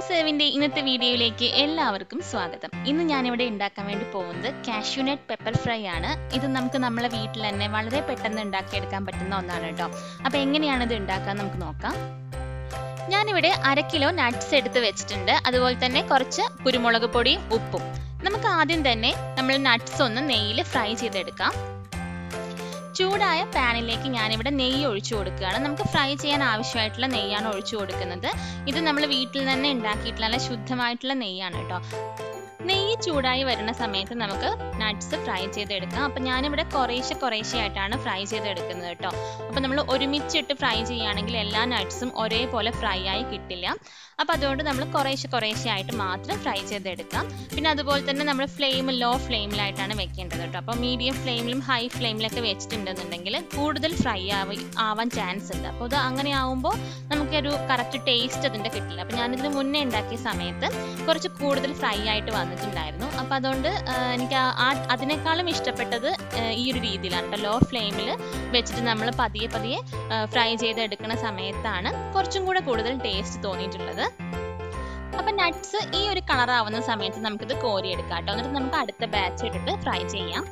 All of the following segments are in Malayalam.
സെവിൻ്റെ ഇന്നത്തെ വീഡിയോയിലേക്ക് എല്ലാവർക്കും സ്വാഗതം ഇന്ന് ഞാനിവിടെ ഉണ്ടാക്കാൻ വേണ്ടി പോകുന്നത് കാഷ്യൂനട്ട് പെപ്പർ ഫ്രൈ ആണ് ഇത് നമുക്ക് നമ്മളെ വീട്ടിൽ തന്നെ വളരെ പെട്ടെന്ന് ഉണ്ടാക്കിയെടുക്കാൻ പറ്റുന്ന ഒന്നാണ് കേട്ടോ അപ്പോൾ എങ്ങനെയാണ് ഇത് ഉണ്ടാക്കാൻ നമുക്ക് നോക്കാം ഞാനിവിടെ അര കിലോ നട്ട്സ് എടുത്ത് വെച്ചിട്ടുണ്ട് അതുപോലെ തന്നെ കുറച്ച് കുരുമുളക് പൊടിയും ഉപ്പും നമുക്ക് ആദ്യം തന്നെ നമ്മൾ നട്ട്സ് ഒന്ന് നെയ്യിൽ ഫ്രൈ ചെയ്തെടുക്കാം ചൂടായ പാനിലേക്ക് ഞാനിവിടെ നെയ്യ് ഒഴിച്ചു കൊടുക്കുകയാണ് നമുക്ക് ഫ്രൈ ചെയ്യാൻ ആവശ്യമായിട്ടുള്ള നെയ്യാണ് ഒഴിച്ചു കൊടുക്കുന്നത് ഇത് നമ്മൾ വീട്ടിൽ തന്നെ ഉണ്ടാക്കിയിട്ടുള്ള നല്ല ശുദ്ധമായിട്ടുള്ള നെയ്യാണ് കേട്ടോ നെയ്യ് ചൂടായി വരുന്ന സമയത്ത് നമുക്ക് നട്ട്സ് ഫ്രൈ ചെയ്തെടുക്കാം അപ്പം ഞാനിവിടെ കുറേശ്ശെ കുറേശ്ശെ ആയിട്ടാണ് ഫ്രൈ ചെയ്തെടുക്കുന്നത് കേട്ടോ അപ്പം നമ്മൾ ഒരുമിച്ചിട്ട് ഫ്രൈ ചെയ്യുകയാണെങ്കിൽ എല്ലാ നട്ട്സും ഒരേപോലെ ഫ്രൈ ആയി കിട്ടില്ല അപ്പം അതുകൊണ്ട് നമ്മൾ കുറേശ്ശെ കുറേശ്ശെ ആയിട്ട് മാത്രം ഫ്രൈ ചെയ്തെടുക്കാം പിന്നെ അതുപോലെ തന്നെ നമ്മൾ ഫ്ലെയിം ലോ ഫ്ലെയിമിലായിട്ടാണ് വെക്കേണ്ടത് കേട്ടോ അപ്പോൾ മീഡിയം ഫ്ലെയിമിലും ഹൈ ഫ്ലെയിമിലൊക്കെ വെച്ചിട്ടുണ്ടെന്നുണ്ടെങ്കിൽ കൂടുതൽ ഫ്രൈ ആവി ആവാൻ ചാൻസ് ഉണ്ട് അപ്പോൾ ഇത് അങ്ങനെ ആവുമ്പോൾ നമുക്കൊരു കറക്റ്റ് ടേസ്റ്റ് അതിൻ്റെ കിട്ടില്ല അപ്പോൾ ഞാനിതിന് മുന്നേ ഉണ്ടാക്കിയ സമയത്ത് കുറച്ച് കൂടുതൽ ഫ്രൈ ആയിട്ട് വന്നിട്ടുണ്ടായിരുന്നു അപ്പോൾ അതുകൊണ്ട് എനിക്ക് ആ അതിനേക്കാളും ഇഷ്ടപ്പെട്ടത് ഈ ഒരു രീതിയിലാണ് കേട്ടോ ലോ ഫ്ലെയിമിൽ വെച്ചിട്ട് നമ്മൾ പതിയെ പതിയെ ഫ്രൈ ചെയ്തെടുക്കുന്ന സമയത്താണ് കുറച്ചും കൂടെ കൂടുതൽ ടേസ്റ്റ് തോന്നിയിട്ടുള്ളത് അപ്പം നട്ട്സ് ഈ ഒരു കളർ ആവുന്ന സമയത്ത് നമുക്കിത് കോരിയെടുക്കാം കേട്ടോ എന്നിട്ട് നമുക്ക് അടുത്ത ബാച്ച് ഇട്ടിട്ട് ഫ്രൈ ചെയ്യാം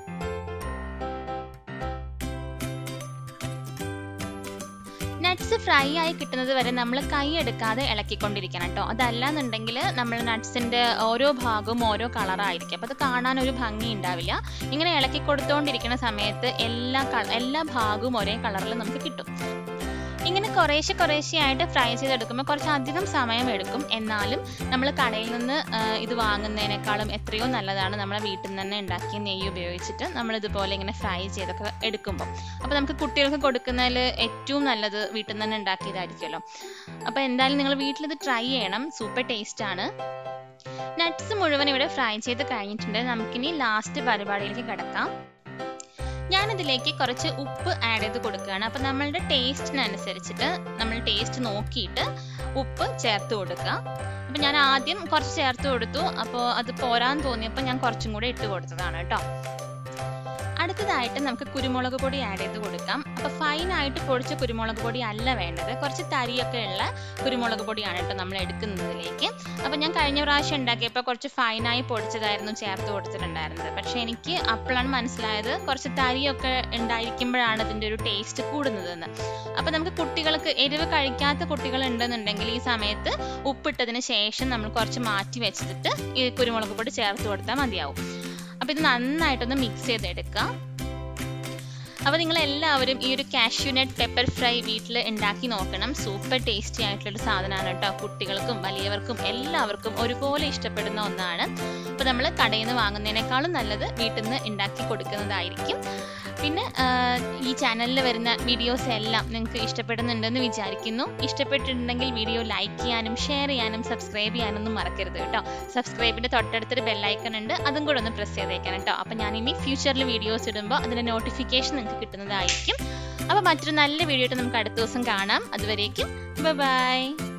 നട്ട്സ് ഫ്രൈ ആയി കിട്ടുന്നത് വരെ നമ്മൾ കൈ എടുക്കാതെ ഇളക്കിക്കൊണ്ടിരിക്കണം കേട്ടോ അതല്ലാന്നുണ്ടെങ്കിൽ നമ്മൾ നട്ട്സിൻ്റെ ഓരോ ഭാഗവും ഓരോ കളറായിരിക്കും അപ്പോൾ അത് കാണാൻ ഒരു ഭംഗി ഉണ്ടാവില്ല ഇങ്ങനെ ഇളക്കി കൊടുത്തുകൊണ്ടിരിക്കുന്ന സമയത്ത് എല്ലാ എല്ലാ ഭാഗവും ഒരേ കളറിൽ നമുക്ക് കിട്ടും ഇങ്ങനെ കുറേശ്ശെ കുറേശ്ശെ ആയിട്ട് ഫ്രൈ ചെയ്തെടുക്കുമ്പോൾ കുറച്ച് അധികം സമയം എടുക്കും എന്നാലും നമ്മൾ കടയിൽ നിന്ന് ഇത് വാങ്ങുന്നതിനേക്കാളും എത്രയോ നല്ലതാണ് നമ്മളെ വീട്ടിൽ നിന്ന് തന്നെ ഉണ്ടാക്കിയ നെയ്യ് ഉപയോഗിച്ചിട്ട് നമ്മൾ ഇതുപോലെ ഇങ്ങനെ ഫ്രൈ ചെയ്തൊക്കെ എടുക്കുമ്പോൾ അപ്പോൾ നമുക്ക് കുട്ടികൾക്ക് കൊടുക്കുന്നതിൽ ഏറ്റവും നല്ലത് വീട്ടിൽ നിന്ന് തന്നെ ഉണ്ടാക്കിയതായിരിക്കുമല്ലോ അപ്പോൾ എന്തായാലും നിങ്ങൾ വീട്ടിലിത് ട്രൈ ചെയ്യണം സൂപ്പർ ടേസ്റ്റ് ആണ് നട്ട്സ് മുഴുവൻ ഇവിടെ ഫ്രൈ ചെയ്ത് കഴിഞ്ഞിട്ടുണ്ട് നമുക്കിനി ലാസ്റ്റ് പരിപാടിയിലേക്ക് കിടക്കാം ഞാനിതിലേക്ക് കുറച്ച് ഉപ്പ് ആഡ് ചെയ്ത് കൊടുക്കുകയാണ് അപ്പം നമ്മളുടെ ടേസ്റ്റിനനുസരിച്ചിട്ട് നമ്മൾ ടേസ്റ്റ് നോക്കിയിട്ട് ഉപ്പ് ചേർത്ത് കൊടുക്കുക അപ്പം ഞാൻ ആദ്യം കുറച്ച് ചേർത്ത് കൊടുത്തു അപ്പോൾ അത് പോരാൻ തോന്നിയപ്പോൾ ഞാൻ കുറച്ചും കൂടെ ഇട്ട് കൊടുത്തതാണ് കേട്ടോ അടുത്തതായിട്ട് നമുക്ക് കുരുമുളക് പൊടി ആഡ് ചെയ്ത് കൊടുക്കാം അപ്പോൾ ഫൈനായിട്ട് പൊടിച്ച കുരുമുളക് പൊടി അല്ല വേണ്ടത് കുറച്ച് തരിയൊക്കെ ഉള്ള കുരുമുളക് പൊടിയാണ് കേട്ടോ നമ്മൾ എടുക്കുന്നതിലേക്ക് അപ്പോൾ ഞാൻ കഴിഞ്ഞ പ്രാവശ്യം ഉണ്ടാക്കിയപ്പോൾ കുറച്ച് ഫൈനായി പൊടിച്ചതായിരുന്നു ചേർത്ത് കൊടുത്തിട്ടുണ്ടായിരുന്നത് പക്ഷേ എനിക്ക് അപ്പോഴാണ് മനസ്സിലായത് കുറച്ച് തരിയൊക്കെ ഉണ്ടായിരിക്കുമ്പോഴാണ് ഇതിൻ്റെ ഒരു ടേസ്റ്റ് കൂടുന്നതെന്ന് അപ്പോൾ നമുക്ക് കുട്ടികൾക്ക് എരിവ് കഴിക്കാത്ത കുട്ടികൾ ഉണ്ടെന്നുണ്ടെങ്കിൽ ഈ സമയത്ത് ഉപ്പിട്ടതിന് ശേഷം നമ്മൾ കുറച്ച് മാറ്റി വെച്ചിട്ട് ഈ കുരുമുളക് പൊടി ചേർത്ത് കൊടുത്താൽ മതിയാവും അപ്പോൾ ഇത് നന്നായിട്ടൊന്ന് മിക്സ് ചെയ്തെടുക്കുക അപ്പോൾ നിങ്ങൾ എല്ലാവരും ഈ ഒരു കാഷ്യൂനട്ട് പെപ്പർ ഫ്രൈ വീട്ടിൽ ഉണ്ടാക്കി നോക്കണം സൂപ്പർ ടേസ്റ്റി ആയിട്ടുള്ളൊരു സാധനമാണ് കേട്ടോ കുട്ടികൾക്കും വലിയവർക്കും എല്ലാവർക്കും ഒരുപോലെ ഇഷ്ടപ്പെടുന്ന ഒന്നാണ് അപ്പോൾ നമ്മൾ കടയിൽ നിന്ന് വാങ്ങുന്നതിനേക്കാളും നല്ലത് വീട്ടിൽ നിന്ന് ഉണ്ടാക്കി കൊടുക്കുന്നതായിരിക്കും പിന്നെ ഈ ചാനലിൽ വരുന്ന വീഡിയോസ് എല്ലാം നിങ്ങൾക്ക് ഇഷ്ടപ്പെടുന്നുണ്ടെന്ന് വിചാരിക്കുന്നു ഇഷ്ടപ്പെട്ടിട്ടുണ്ടെങ്കിൽ വീഡിയോ ലൈക്ക് ചെയ്യാനും ഷെയർ ചെയ്യാനും സബ്സ്ക്രൈബ് ചെയ്യാനൊന്നും മറക്കരുത് കേട്ടോ സബ്സ്ക്രൈബിൻ്റെ തൊട്ടടുത്തൊരു ബെല്ലൈക്കൺ ഉണ്ട് അതും കൂടെ ഒന്ന് പ്രസ് ചെയ്തേക്കണം കേട്ടോ അപ്പോൾ ഞാൻ ഇനി ഫ്യൂച്ചറിൽ വീഡിയോസ് ഇടുമ്പോൾ അതിൻ്റെ നോട്ടിഫിക്കേഷൻ നിങ്ങൾക്ക് കിട്ടുന്നതായിരിക്കും അപ്പോൾ മറ്റൊരു നല്ല വീഡിയോ ആയിട്ട് നമുക്ക് അടുത്ത ദിവസം കാണാം അതുവരേക്കും ബൈ